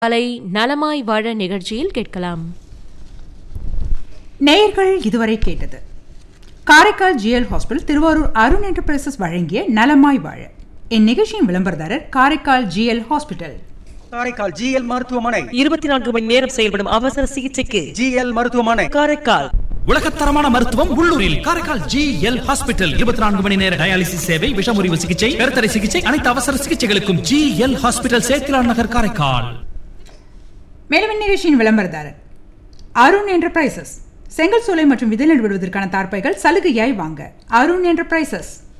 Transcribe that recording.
காலை நலமாய் வாழ நிகழ்ச்சியில் கேட்கலாம் நேயர்கள் இதுவரை கேட்டது Karaikal GL hospital Tiruvarur Arun enterprises வழங்கிய நலமாய் வாழ இந்நிகழ்ச்சியின் விளம்பரதாரர் Karaikal GL hospital Karaikal GL மருத்துவமனை இருபத்தி நான்கு மணி நேரம் செயல்படும் அவசர சிகிச்சைக்கு ஜிஎல் மருத்துவமனை காரைக்கால் உலகத்தரமான மருத்துவம் உள்ளூரில் காரைக்கால் ஜி எல் ஹாஸ்பிட்டல் இருபத்தி நான்கு மணி நேர டயாலிசிஸ் சேவை விஷமுறிவு சிகிச்சை கருத்தடை சிகிச்சை அனைத்து அவசர சிகிச்சைகளுக்கும் ஜி எல் ஹாஸ்பிட்டல் சேத்திலான் நகர் காரைக்கால் மேலும் இந்நிகழ்ச்சியின் விளம்பரதாரர் அருண் என்டர்பிரைசஸ் செங்கல் சூளை மற்றும் விதை நடுவதற்கான தார்ப்பைகள் சலுகையாய் வாங்க அருண் என்டர்பிரைசஸ்